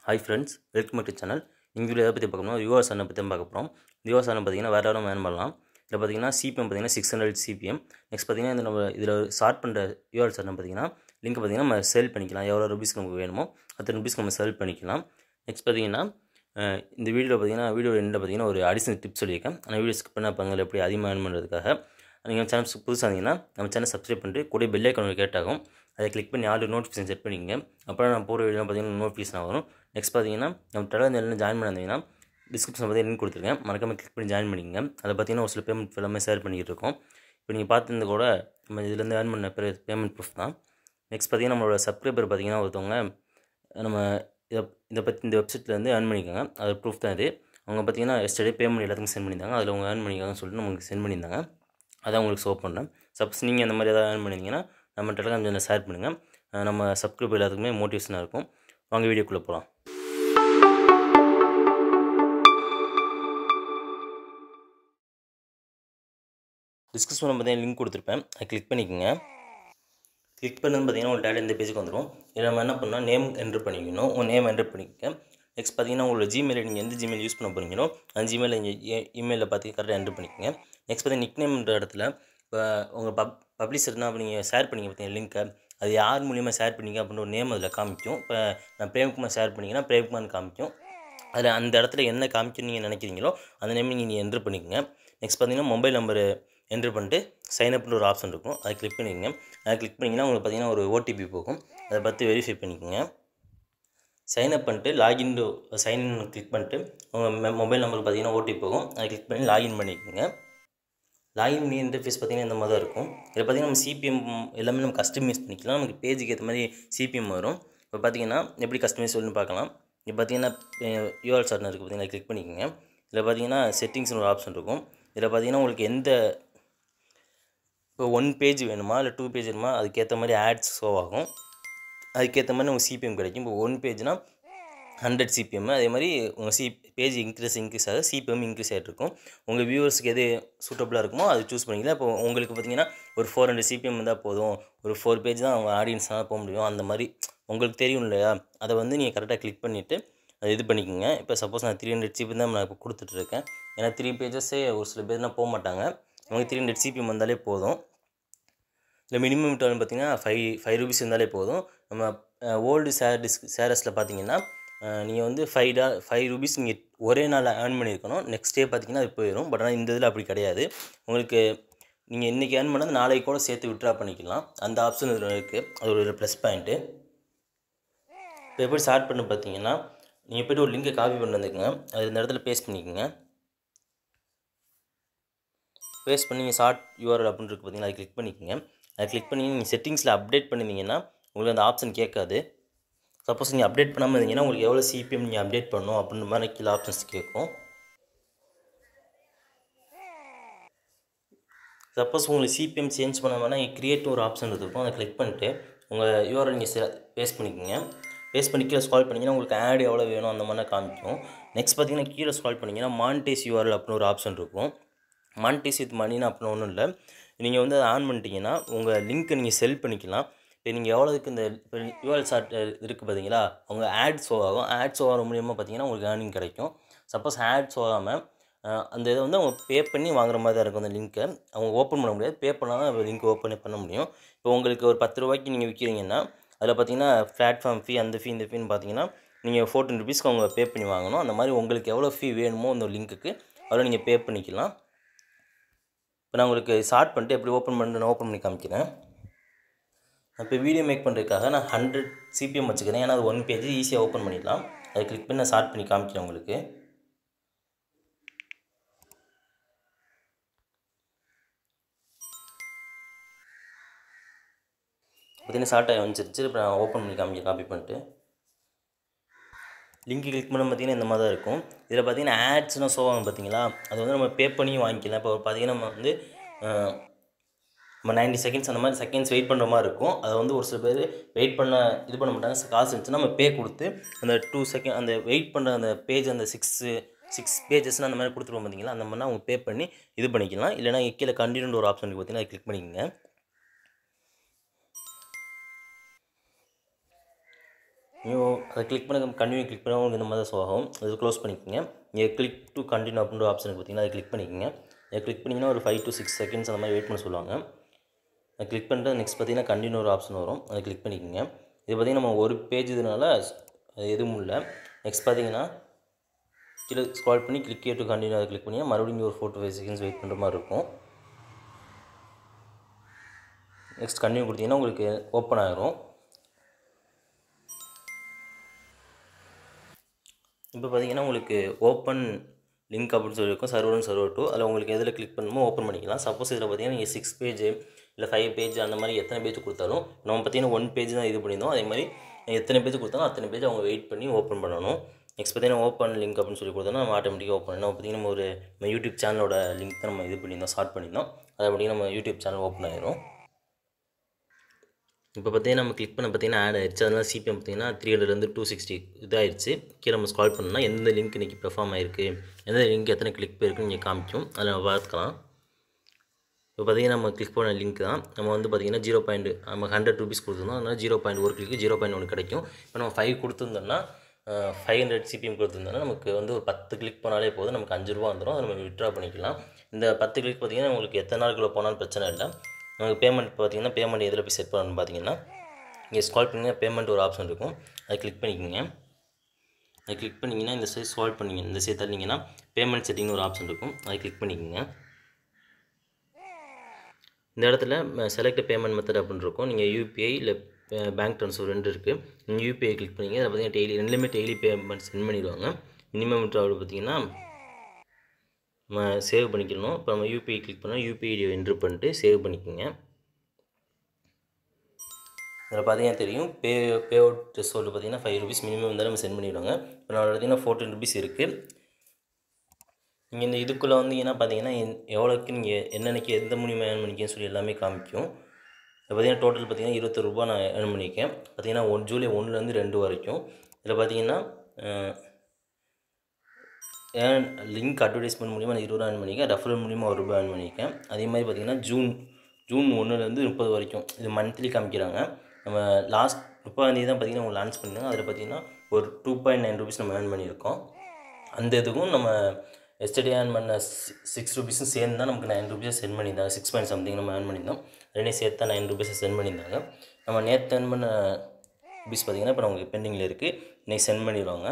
hi friends welcome to channel இங்கே video எதை பற்றி பார்க்கணும் யுவர்ஸ் அண்ணை பற்றி பார்க்க போகிறோம் யுவர்ஸ் அண்ணன் பார்த்தீங்கன்னா வேறு யாரும் வேன் பண்ணலாம் இதில் பார்த்தீங்கன்னா சிபிஎம் பார்த்தீங்கன்னா சிக்ஸ் ஹண்ட்ரட் சிபிஎம் நெக்ஸ்ட் பார்த்தீங்கன்னா இந்த நம்ம இதில் ஸ்டார்ட் பண்ணுற யுவர்ஸ் அண்ணன் பார்த்தீங்கன்னா லிங்க் பார்த்தீங்கன்னா நம்ம செல் பண்ணிக்கலாம் எவ்வளோ ருபீஸ்க்கு நமக்கு வேணுமோ அத்தனை ருபீஸ்க்கு நம்ம செல் பண்ணிக்கலாம் நெக்ஸ்ட் பார்த்தீங்கன்னா அஹ், இந்த வீடியோவில் பார்த்தீங்கன்னா வீடியோ எண்டில் பார்த்தீங்கன்னா ஒரு அடிஷனல் டிப்ஸ் சொல்லியிருக்கேன் அந்த வீடியோ ஸ்கிப் பண்ண பாருங்கள் எப்படி அதிகமாக earn பண்ணுறதுக்காக நீங்கள் சேனல் புதுசாக இருந்தீங்கன்னா நம்ம சேனல் சப்ஸ்கிரைப் பண்ணிட்டு கூட பெல் ஐக்கான் கேட்டாகும் அதை கிளிக் பண்ணி ஆல் நோட்டிஃபிகேஷன் செட் பண்ணிக்கங்க அப்புறம் நான் போகிற வீடியோ பார்த்தீங்கன்னா நோட்டிஃபிகேஷன் வரும் நெக்ஸ்ட் பார்த்தீங்கன்னா நம்ம டெலிகிராம் ஜாயின் பண்ணியிருந்தீங்கன்னா டிஸ்கிரிப்ஷன் பற்றி லிங்க் கொடுத்துருக்கேன் மறக்காம கிளிக் பண்ணி ஜாயின் பண்ணிக்கங்க அதை பார்த்தீங்கன்னா ஒரு சில பேமெண்ட் எல்லாமே ஷேர் பண்ணிக்கிட்டு இருக்கோம் இப்போ நீங்கள் பார்த்துருந்து கூட நம்ம இதுலேருந்து ஏர்ன் பண்ண பேர் பேமெண்ட் ப்ரூஃப் தான் நெக்ஸ்ட் பார்த்தீங்கன்னா நம்மளோட சப்ஸ்கிரைபர் பார்த்தீங்கன்னா ஒருத்தவங்க நம்ம இதை இதை பற்றி இந்த வெப்சைட்லேருந்து ஏர்ன் பண்ணிக்கோங்க அது ப்ரூஃப் தான் இது அவங்க பார்த்தீங்கன்னா எஸ்டர்டே பேமெண்ட் எல்லாத்துக்கும் சென்ட் பண்ணியிருந்தாங்க அதில் அவங்க ஏர்ன் பண்ணிக்காங்கன்னு சொல்லிட்டு நமக்கு சென்ட் பண்ணியிருந்தாங்க அதான் உங்களுக்கு ஷோ பண்ணுறேன் சப்போஸ் நீங்கள் அந்த மாதிரி ஏதாவது ஏர்ன் பண்ணியிருந்தீங்கன்னா நம்ம டெலிகிராம் சேனலில் ஷேர் பண்ணுங்கள் அஹ் நம்ம சப்ஸ்கிரைபர் எல்லாத்துக்குமே மோட்டிவேஷனாக இருக்கும் வாங்க வீடியோக்குள்ளே போகலாம் டிஸ்கிரிப்ஷனில் பார்த்தீங்கன்னா லிங்க் கொடுத்துருப்பேன் அதை கிளிக் பண்ணிக்கோங்க கிளிக் பண்ணது பார்த்தீங்கன்னா உங்கள் டேட்டா இந்த பேஜுக்கு வந்துடும் இதில் நம்ம என்ன பண்ணால் நேம் என்ட்ரு பண்ணிக்கணும் உங்கள் நேம் என்ட்ரு பண்ணிக்க நெக்ஸ்ட் பார்த்தீங்கன்னா உங்களோட ஜிமெயில் நீங்கள் எந்த ஜிமெயில் யூஸ் பண்ண போகிறீங்களோ அந்த ஜிமெயில் நீங்கள் இமெயிலில் பார்த்து கரெக்டாக என்ட்ரு பண்ணிக்கோங்க நெக்ஸ்ட் பார்த்தீங்கன்னா நிக் நேம்ன்ற இடத்துல இப்போ உங்கள் பப் பப்ளிஷர்னா அப்போ நீங்கள் ஷேர் பண்ணிங்க பார்த்தீங்கன்னா லிங்க்கை அது யார் மூலியமாக ஷேர் பண்ணீங்க அப்படின்ற ஒரு நேம் அதில் காமிக்கும் இப்போ நான் பிரேம்குமார் ஷேர் பண்ணிங்கன்னா பிரேம்குமார்னு காமிக்கும் அதில் அந்த இடத்துல என்ன காமிக்கும்னு நீங்கள் நினைக்கிறீங்களோ அந்த நேம் நீங்கள் என்ட்ரு பண்ணிக்கோங்க நெக்ஸ்ட் பார்த்தீங்கன்னா மொபைல் நம்பரு என்ட்ரு பண்ணிட்டு சைன் அப்னு ஒரு ஆப்ஷன் இருக்கும் அதை கிளிக் பண்ணிக்கோங்க அதை கிளிக் பண்ணிங்கன்னா உங்களுக்கு பார்த்தீங்கன்னா ஒரு ஓடிபி போகும் அதை பார்த்து வெரிஃபை பண்ணிக்கோங்க சைன் அப் பண்ணிட்டு லாகின் சைன் இன் கிளிக் பண்ணிட்டு உங்கள் மொபைல் நம்பர் பார்த்தீங்கன்னா ஓடிபி போகும் அதை கிளிக் பண்ணி லாகின் பண்ணிக்கோங்க லாகின் பண்ணி இன்டர்ஃபேஸ் பார்த்தீங்கன்னா இந்த மாதிரி தான் இருக்கும் இதில் பார்த்தீங்கன்னா நம்ம சிபிஎம் எல்லாமே நம்ம கஸ்டமைஸ் பண்ணிக்கலாம் நமக்கு பேஜுக்கு ஏற்ற மாதிரி சிபிஎம் வரும் இப்போ பார்த்தீங்கன்னா எப்படி கஸ்டமைஸ் சொல்லணும்னு பார்க்கலாம் இப்போ பார்த்தீங்கன்னா யூஆர் சார்னு இருக்குது பார்த்தீங்கன்னா கிளிக் பண்ணிக்கோங்க இதில் பார்த்தீங்கன்னா செட்டிங்ஸ்னு ஒரு ஆப்ஷன் இருக்கும் இதில் பார்த்தீங்கன்னா உங்களுக்கு எந்த இப்போ ஒன் பேஜ் வேணுமா இல்லை டூ பேஜ் வேணுமா அதுக்கேற்ற மாதிரி ஆட்ஸ் ஷோ ஆகும் அதுக்கேற்ற மாதிரி உங்களுக்கு சிபிஎம் கிடைக்கும் இப்போ ஒன் பேஜ்னா ஹண்ட்ரட் சிபிஎம் அதே மாதிரி உங்கள் சி பேஜ் இன்க்ரீஸ் இன்க்ரீஸ் ஆக சிபிஎம் இன்க்ரீஸ் ஆகிட்டு இருக்கும் உங்கள் வியூவர்ஸ்க்கு எது சூட்டபுளாக இருக்குமோ அது சூஸ் பண்ணிக்கலாம் இப்போ உங்களுக்கு பார்த்தீங்கன்னா ஒரு ஃபோர் ஹண்ட்ரட் சிபிஎம் இருந்தால் போதும் ஒரு ஃபோர் பேஜ் தான் அவங்க ஆடியன்ஸ்னால் போக முடியும் அந்த மாதிரி உங்களுக்கு தெரியும் இல்லையா அதை வந்து நீங்கள் கரெக்டாக கிளிக் பண்ணிவிட்டு அதை இது பண்ணிக்கோங்க இப்போ சப்போஸ் நான் த்ரீ ஹண்ட்ரட் சிபி தான் நான் இப்போ கொடுத்துட்ருக்கேன் ஏன்னா த்ரீ பேஜஸே ஒரு சில பேர்னா போக மாட்டாங்க அவங்க த்ரீ ஹண்ட்ரட் சிபிஎம் வந்தாலே போதும் இல்லை மினிமம் ரிட்டர்ன் பார்த்தீங்கன்னா ஃபைவ் ஃபைவ் ருபீஸ் இருந்தாலே போதும் நம்ம ஓல்டு ஷேர் டிஸ்க் ஷேரஸில் பார்த்தீங்கன்னா நீங்கள் வந்து ஃபைவ் டா ஃபைவ் ருபீஸ் நீங்கள் ஒரே நாள் ஏர்ன் பண்ணியிருக்கணும் நெக்ஸ்ட் டே பார்த்தீங்கன்னா அது போயிடும் பட் ஆனால் இந்த இதில் அப்படி கிடையாது உங்களுக்கு நீங்கள் இன்றைக்கி ஏர்ன் பண்ணது நாளைக்கு கூட சேர்த்து விட்ரா பண்ணிக்கலாம் அந்த ஆப்ஷன் இதில் இருக்குது அது ஒரு ப்ளஸ் பாயிண்ட்டு இப்போ எப்படி ஸ்டார்ட் பண்ண பார்த்தீங்கன்னா நீங்கள் போய்ட்டு ஒரு லிங்கை காப்பி பண்ணி வந்துக்குங்க அது இந்த இடத்துல பேஸ்ட் பண்ணிக்கோங்க பேஸ்ட் பண்ணி நீங்கள் ஷார்ட் யூஆர்எல் அப்படின்னு இருக்கு பார்த்தீங்கன்னா அதை கிளிக் பண்ணிக்கோங்க அதை கிளிக் பண்ணி நீங்கள் செட்டிங்ஸில் அப்டேட் பண்ணியிருந்தீங்கன்னா உங்களுக்கு அந்த ஆப்ஷன் கேட்காது சப்போஸ் நீங்கள் அப்டேட் பண்ணாமல் இருந்தீங்கன்னா உங்களுக்கு எவ்வளோ சிபிஎம் நீங்கள் அப்டேட் பண்ணணும் அப்படின்ற மாதிரி கீழே ஆப்ஷன்ஸ் கேட்கும் சப்போஸ் உங்களுக்கு சிபிஎம் சேஞ்ச் பண்ண வேணால் இங்கே கிரியேட் ஒரு ஆப்ஷன் இருக்கும் அதை கிளிக் பண்ணிட்டு உங்கள் யூஆர்எல் நீங்கள் பேஸ்ட் பண்ணிக்கோங்க பேஸ்ட் பண்ணி கீழே ஸ்கால் பண்ணிங்கன்னா உங்களுக்கு ஆட் எவ்வளோ வேணும் அந்த மாதிரி காமிக்கும் நெக்ஸ்ட் பார்த்தீங்கன்னா கீழே ஸ்கால் பண்ணிங்கன்னா மானிட்டைஸ் யூஆர்எல் அப்படின்னு ஒரு ஆப்ஷன் இருக்கும் மானிட்டைஸ் வித் மணின்னு அப்படின்னு ஒன்றும் இல்லை நீங்கள் வந்து அதை ஆன் பண்ணிட்டீங்கன்னா உங்கள் லிங்க்கை நீங்கள் செல் பண்ணிக்கலாம் இப்போ நீங்கள் எவ்வளோதுக்கு இந்த இப்போ யூஆர்எல் சார்ட் இருக்குது பார்த்தீங்களா அவங்க ஆட் ஷோ ஆகும் ஆட் ஷோ ஆகிற மூலியமாக பார்த்தீங்கன்னா உங்களுக்கு ஏர்னிங் கிடைக்கும் சப்போஸ் ஆட் ஷோ ஆகாமல் அந்த இதை வந்து அவங்க பே பண்ணி வாங்குற மாதிரி தான் இருக்கும் அந்த லிங்க்கை அவங்க ஓப்பன் பண்ண முடியாது பே பண்ணால் தான் லிங்க் ஓப்பன் பண்ண முடியும் இப்போ உங்களுக்கு ஒரு பத்து ரூபாய்க்கு நீங்கள் விற்கிறீங்கன்னா அதில் பார்த்தீங்கன்னா பிளாட்ஃபார்ம் ஃபீ அந்த ஃபீ இந்த ஃபீன்னு பார்த்தீங்கன்னா நீங்கள் ஃபோர்டீன் ருபீஸ்க்கு அவங்க பே பண்ணி வாங்கணும் அந்த மாதிரி உங்களுக்கு எவ்வளோ ஃபீ வேணுமோ அந்த லிங்க்குக்கு அதில் நீங்கள் பே பண்ணிக்கலாம் இப்போ நான் உங்களுக்கு ஷார்ட் பண்ணிட்டு எப்படி ஓப்பன் பண்ணிட்டு நான் ஓப்பன் பண்ணி காமிக்கிறேன் இப்போ வீடியோ மேக் பண்ணுறதுக்காக நான் ஹண்ட்ரட் சிபிஎம் வச்சுக்கிறேன் ஏன்னா அது ஒன் பேஜ் ஈஸியாக ஓப்பன் பண்ணிடலாம் அதை கிளிக் பண்ணி நான் ஷார்ட் பண்ணி காமிக்கிறேன் உங்களுக்கு பார்த்தீங்கன்னா ஷார்ட் ஆகி வந்துருச்சு இப்போ நான் ஓப்பன் பண்ணி காமிக்க காப்பி பண்ணிட்டு லிங்க் கிளிக் பண்ண பார்த்தீங்கன்னா இந்த மாதிரி தான் இருக்கும் இதில் பார்த்தீங்கன்னா ஆட்ஸ்னால் ஷோ ஆகும் பார்த்தீங்களா அது வந்து நம்ம பே பண்ணி வாங்கிக்கலாம் இப்போ பார்த்தீங்கன்னா நம்ம வந்து அஹ், நம்ம நைன்டி செகண்ட்ஸ் அந்த மாதிரி செகண்ட்ஸ் வெயிட் பண்ணுற மாதிரி இருக்கும் அதை வந்து ஒரு சில பேர் வெயிட் பண்ண இது பண்ண மாட்டாங்க காசு இருந்துச்சுன்னா நம்ம பே கொடுத்து அந்த டூ செகண்ட் அந்த வெயிட் பண்ணுற அந்த பேஜ் அந்த சிக்ஸு சிக்ஸ் பேஜஸ்னால் அந்த மாதிரி கொடுத்துருவோம் பார்த்தீங்களா அந்த மாதிரினா அவங்க பே பண்ணி இது பண்ணிக்கலாம் இல்லைனா இங்க கீழே கண்டினியூ ஒரு ஆப்ஷன் இருக்குது பார்த்தீங்கன்னா அதை கிளிக் பண்ணிக்கோங்க நீங்கள் அதை கிளிக் பண்ண கண்டினியூ கிளிக் பண்ணால் உங்களுக்கு இந்த மாதிரி தான் show ஆகும் அது க்ளோஸ் பண்ணிக்கோங்க நீங்கள் கிளிக் டு கண்டினியூ அப்படின்ற ஆப்ஷன் பார்த்தீங்கன்னா அதை கிளிக் பண்ணிக்கோங்க அதை கிளிக் பண்ணிங்கன்னா ஒரு ஃபைவ் டு சிக்ஸ் செகண்ட்ஸ் அந்த மாதிரி வெயிட் பண்ண சொல்லுவாங்க அதை கிளிக் பண்ணிட்டு நெக்ஸ்ட் பார்த்தீங்கன்னா கண்டினியூ ஒரு ஆப்ஷன் வரும் அதை கிளிக் பண்ணிக்கோங்க இது பார்த்தீங்கன்னா நம்ம ஒரு பேஜ் இதனால அது எதுவும் இல்லை நெக்ஸ்ட் பார்த்தீங்கன்னா கீழே ஸ்க்ரால் பண்ணி கிளிக் டு கண்டினியூ அதை கிளிக் பண்ணி மறுபடியும் ஒரு four to five seconds wait பண்ணுற மாதிரி இருக்கும் நெக்ஸ்ட் கண்டினியூ கொடுத்தீங்கன்னா உங்களுக்கு ஓப்பன் ஆகிரும் இப்போ பார்த்தீங்கன்னா உங்களுக்கு ஓப்பன் லிங்க் அப்படின்னு சொல்லியிருக்கும் சர்வர் ஒன் சர்வர் டூ அதில் உங்களுக்கு எதில் கிளிக் பண்ணுமோ ஓப்பன் பண்ணிக்கலாம் சப்போஸ் இதில் பார்த்தீங்கன்னா நீங்கள் சிக்ஸ் பேஜ் இல்லை ஃபைவ் பேஜ் அந்த மாதிரி எத்தனை பேஜ் கொடுத்தாலும் நம்ம பார்த்தீங்கன்னா ஒன் பேஜ் தான் இது பண்ணியிருந்தோம் அதே மாதிரி எத்தனை பேஜ் கொடுத்தாலும் அத்தனை பேஜ் அவங்க வெயிட் பண்ணி ஓப்பன் பண்ணணும் நெக்ஸ்ட் பார்த்தீங்கன்னா ஓப்பன் லிங்க் அப்படின்னு சொல்லி கொடுத்தோன்னா நம்ம ஆட்டோமேட்டிக்காக ஓப்பன் பண்ணணும் பார்த்தீங்கன்னா நம்ம ஒரு நம்ம யூடியூப் சேனலோட லிங்க் தான் நம்ம இது பண்ணியிருந்தோம் ஸ்டார்ட் பண்ணியிருந்தோம் அதை அப்படியே நம்ம யூடியூப் சேனல் ஓப்பன் ஆயிரும் இப்போ பார்த்தீங்கன்னா நம்ம கிளிக் பண்ண பார்த்தீங்கன்னா ஆட் ஆயிடுச்சு அதனால் சிபிஎம் பார்த்தீங்கன்னா த்ரீ ஹண்ட்ரட்லேருந்து டூ சிக்ஸ்டி இதாகிடுச்சு கீழே நம்ம ஸ்கால் பண்ணோம்னா எந்த லிங்க் இன்றைக்கி பெர்ஃபார்ம் ஆயிருக்கு எந்த லிங்க் எத்தனை கிளிக் போயிருக்குன்னு நீங்கள் காமிக்கும் அதில் நம்ம பார்த்துக்கலாம் இப்போ பார்த்தீங்கன்னா நம்ம கிளிக் பண்ண லிங்க் தான் நம்ம வந்து பார்த்தீங்கன்னா ஜீரோ பாயிண்ட் நம்ம ஹண்ட்ரட் ருபீஸ் கொடுத்துருந்தோம் அதனால் ஜீரோ பாயிண்ட் ஒரு கிளிக்கு ஜீரோ பாயிண்ட் ஒன்று கிடைக்கும் இப்போ நம்ம ஃபைவ் கொடுத்துருந்தோம்னா ஃபைவ் ஹண்ட்ரட் சிபிஎம் கொடுத்துருந்தோம்னா நமக்கு வந்து ஒரு பத்து கிளிக் பண்ணாலே போதும் நமக்கு அஞ்சு ரூபா வந்துடும் அதை நம்ம விட்ரா பண்ணிக்கலாம் இந்த பத்து கிளிக் பார்த்தீங்கன்னா உங்களுக்கு எத்தனை நாளுக்குள்ளே போனாலும் பிரச்சனை இல்லை நமக்கு பேமெண்ட் பார்த்தீங்கன்னா பேமெண்ட் எதில் போய் செட் பண்ணணும்னு பார்த்தீங்கன்னா இங்கே ஸ்கால் பண்ணிங்கன்னா பேமெண்ட் ஒரு ஆப்ஷன் இருக்கும் அதை கிளிக் பண்ணிக்கோங்க அதை கிளிக் பண்ணிங்கன்னா இந்த சைட் ஸ்கால் பண்ணிங்க இந்த சைட் தள்ளிங்கன்னா பேமெண்ட் செட்டிங்னு ஒரு ஆப்ஷன் இருக்கும் அதை கிளிக் பண்ணிக்கோங்க இந்த இடத்துல செலக்ட் பேமெண்ட் மெத்தட் அப்படின்னு இருக்கும் நீங்கள் யூபிஐ இல்லை பேங்க் ட்ரான்ஸ்ஃபர் ரெண்டு இருக்குது நீங்கள் யூபிஐ கிளிக் பண்ணிங்க அதில் பார்த்தீங்கன்னா டெய்லி ரெண்டுலேயுமே டெய்லி பேமெண்ட் சென்ட் பண்ணிடுவாங்க மினிமம் விட்ராவல் பார்த்தீங்கன்னா நம்ம சேவ் பண்ணிக்கணும் இப்போ நம்ம யூபிஐ கிளிக் பண்ணால் யூபிஐ என்ட்ரு பண்ணிட்டு சேவ் பண்ணிக்கோங்க இதில் பார்த்தீங்கன்னா தெரியும் பே பே அவுட் ரிசல்ட் பார்த்தீங்கன்னா ஃபைவ் ருபீஸ் மினிமம் வந்து நம்ம சென்ட் பண்ணிவிடுவாங்க இப்போ நான் பார்த்தீங்கன்னா ஃபோர்டீன் ருபீஸ் இருக்குது நீங்கள் இந்த இதுக்குள்ளே வந்தீங்கன்னா பார்த்தீங்கன்னா என்- எவ்வளோக்கு நீங்கள் என்னென்னக்கு எந்த மூலியமாக ஏர்ன் பண்ணிக்கன்னு சொல்லி எல்லாமே காமிக்கும் இப்போ பார்த்தீங்கன்னா டோட்டல் பார்த்தீங்கன்னா இருபத்தொரு ரூபா நான் ஏர்ன் பண்ணியிருக்கேன் பார்த்தீங்கன்னா ஒன் ஜூலை ஒன்றுலேருந்து ரெண்டு வரைக்கும் இதில் பார்த்தீங்கன்னா ஏன் லிங்க் அட்வர்டைஸ்மெண்ட் மூலிமா நான் இருபது ரூபா ஏர்ன் பண்ணியிருக்கேன் ரெஃபரல் மூலிமா ஒரு ரூபாய் ஏர்ன் பண்ணியிருக்கேன் அதே மாதிரி பார்த்தீங்கன்னா ஜூன் ஜூன் ஒன்றுலேருந்து முப்பது வரைக்கும் இது மந்த்லி காமிக்கிறாங்க நம்ம லாஸ்ட் முப்பதாந்தேதி தான் பார்த்தீங்கன்னா உங்களுக்கு லான்ச் பண்ணிருந்தாங்க அதில் பார்த்தீங்கன்னா ஒரு டூ பாயிண்ட் நைன் ருபீஸ் நம்ம ஏர்ன் பண்ணியிருக்கோம் அந்த இதுக்கும் நம்ம எஸ்டர்டே ஏர்ன் பண்ண சிக்ஸ் ருபீஸும் சேர்ந்து தான் நமக்கு நைன் ருபீஸ் சென்ட் பண்ணியிருந்தாங்க சிக்ஸ் பாயிண்ட் சம்திங் நம்ம ஏர்ன் பண்ணியிருந்தோம் ரெண்டையும் சேர்த்து தான் நைன் ருபீஸை சென்ட் பண்ணியிருந்தாங்க நம்ம நேற்று ஏர்ன் பண்ண ருபீஸ் பார்த்தீங்கன்னா இப்போ நமக்கு பெண்டிங்கில் இருக்குது இன்னைக்கு சென்ட் பண்ணிடுவாங்க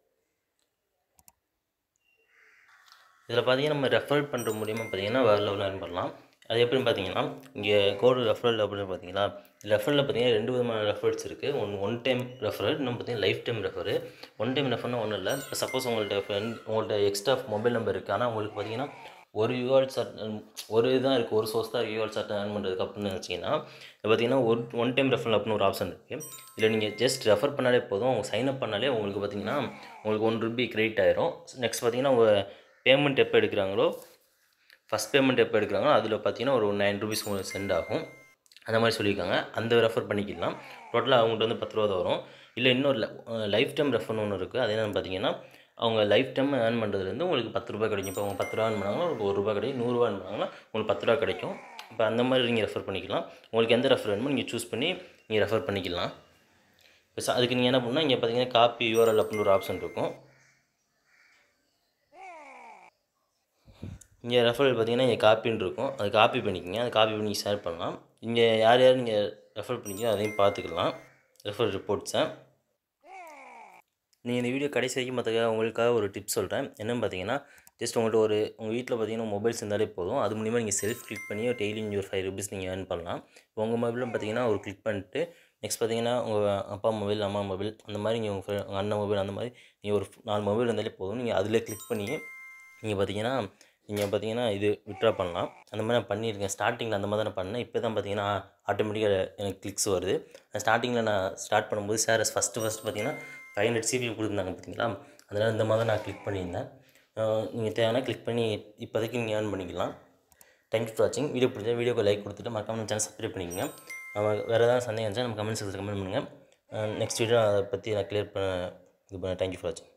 இதில் பார்த்தீங்கன்னா நம்ம ரெஃபர் பண்ணுற மூலியமாக பார்த்தீங்கன்னா வேறு லெவலில் earn பண்ணலாம் அது எப்படின்னு பார்த்தீங்கன்னா இங்கே கோடு ரெஃபரல் அப்படின்னு பார்த்தீங்கன்னா ரெஃபரில் பார்த்தீங்கன்னா ரெண்டு விதமான ரெஃபரல்ஸ் இருக்குது ஒன் ஒன் டைம் ரெஃபரல் இன்னும் பார்த்தீங்கன்னா life time refer one time ரெஃபர்னா ஒன்றும் இல்லை இப்போ சப்போஸ் உங்கள்கிட்ட ஃப்ரெண்ட் உங்கள்கிட்ட எக்ஸ்ட்ரா மொபைல் நம்பர் இருக்குது ஆனால் உங்களுக்கு பார்த்தீங்கன்னா ஒரு யூஆர் சார்ட் ஒரு இதுதான் இருக்குது ஒரு சோர்ஸ் தான் யூஆர் சார்ட் ஏர்ன் பண்ணுறதுக்கு அப்படின்னு நினச்சிங்கன்னா இப்போ பார்த்தீங்கன்னா ஒரு ஒன் டைம் ரெஃபரல் அப்படின்னு ஒரு ஆப்ஷன் இருக்குது இதில் நீங்கள் ஜஸ்ட் ரெஃபர் பண்ணாலே போதும் அவங்க சைன் அப் பண்ணாலே உங்களுக்கு பார்த்தீங்கன்னா உங்களுக்கு ஒன் ருபி கிரெடிட் ஆயிரும் நெக்ஸ்ட் பார்த்தீங்கன்னா உங்கள் பேமெண்ட் எப்போ எடுக்கிறாங்களோ ஃபஸ்ட் பேமெண்ட் எப்போ எடுக்கிறாங்களோ அதில் பார்த்தீங்கன்னா ஒரு நைன் ருபீஸ் உங்களுக்கு சென்ட் ஆகும் அந்த மாதிரி சொல்லியிருக்காங்க அந்த ரெஃபர் பண்ணிக்கலாம் டோட்டலாக அவங்கள்ட்ட வந்து பத்து ரூபா தான் வரும் இல்லை இன்னொரு லைஃப் டைம் ரெஃபர்னு ஒன்று இருக்குது அது என்னென்னு பார்த்தீங்கன்னா அவங்க லைஃப் டைம் ஏர்ன் பண்ணுறதுலேருந்து உங்களுக்கு பத்து ரூபாய் கிடைக்கும் இப்போ அவங்க பத்து ரூபா ஏர்ன் பண்ணாங்கன்னா உங்களுக்கு ஒரு ரூபா கிடைக்கும் நூறுரூவா ஏர்ன் பண்ணாங்கன்னா உங்களுக்கு பத்து ரூபா கிடைக்கும் இப்போ அந்த மாதிரி நீங்கள் ரெஃபர் பண்ணிக்கலாம் உங்களுக்கு எந்த ரெஃபர் வேணுமோ நீங்கள் சூஸ் பண்ணி நீங்கள் ரெஃபர் பண்ணிக்கலாம் இப்போ ச- அதுக்கு நீங்கள் என்ன பண்ணால் இங்கே பார்த்தீங்கன்னா காப்பி யூஆர்எல் அப்படின்னு ஒரு ஆப்ஷன் இருக்கும் இங்கே ரெஃபரல் பார்த்தீங்கன்னா இங்கே காப்பின்னு இருக்கும் அது காப்பி பண்ணிக்கங்க அது காப்பி பண்ணி ஷேர் பண்ணலாம் இங்கே யார் யார் நீங்கள் ரெஃபர் பண்ணிக்கோ அதையும் பார்த்துக்கலாம் ரெஃபர் ரிப்போர்ட்ஸை நீங்கள் இந்த வீடியோ கடைசி வரைக்கும் பார்த்துக்க உங்களுக்காக ஒரு டிப்ஸ் சொல்கிறேன் என்னென்னு பார்த்தீங்கன்னா ஜஸ்ட் உங்கள்கிட்ட ஒரு உங்கள் வீட்டில் பார்த்தீங்கன்னா மொபைல்ஸ் இருந்தாலே போதும் அது மூலிமா நீங்கள் செல்ஃப் கிளிக் பண்ணி டெய்லி ஒரு ஃபைவ் ருபீஸ் நீங்கள் ஏர்ன் பண்ணலாம் இப்போ உங்கள் மொபைலும் பார்த்தீங்கன்னா ஒரு கிளிக் பண்ணிட்டு நெக்ஸ்ட் பார்த்தீங்கன்னா உங்கள் அப்பா மொபைல் அம்மா மொபைல் அந்த மாதிரி நீங்கள் உங்கள் ஃப்ரெண்ட் உங்கள் அண்ணன் மொபைல் அந்த மாதிரி நீங்கள் ஒரு நாலு மொபைல் இருந்தாலே போதும் நீங்கள் அதில் கிளிக் பண்ணி நீங்கள் பார்த்தீங்கன்னா நீங்கள் பார்த்தீங்கன்னா இது விட்ரா பண்ணலாம் அந்த மாதிரி நான் பண்ணியிருக்கேன் ஸ்டார்டிங்கில் அந்த மாதிரி தான் நான் பண்ணேன் இப்போ தான் பார்த்தீங்கன்னா ஆட்டோமேட்டிக்காக எனக்கு கிளிக்ஸ் வருது ஸ்டார்டிங்கில் நான் ஸ்டார்ட் பண்ணும்போது சார் ஃபஸ்ட்டு ஃபஸ்ட்டு பார்த்தீங்கன்னா ஃபைவ் ஹண்ட்ரட் சிபி கொடுத்துருந்தாங்க பார்த்தீங்களா அதனால் இந்த மாதிரி தான் நான் கிளிக் பண்ணியிருந்தேன் நீங்கள் தேவைன்னா கிளிக் பண்ணி இப்போதைக்கு நீங்கள் ஏர்ன் பண்ணிக்கலாம் தேங்க்யூ ஃபார் வாட்சிங் வீடியோ பிடிச்சா வீடியோக்கு லைக் கொடுத்துட்டு மறக்காம நம்ம சேனல் சப்ஸ்கிரைப் பண்ணிக்கங்க நம்ம வேறு ஏதாவது சந்தேகம் இருந்துச்சா நம்ம கமெண்ட் செக்ஷனில் கமெண்ட் பண்ணுங்கள் நெக்ஸ்ட் வீடியோ அதை பற்றி நான் கிளியர் பண்ண இது பண்ண தேங்க்யூ ஃபார் வாட்சிங்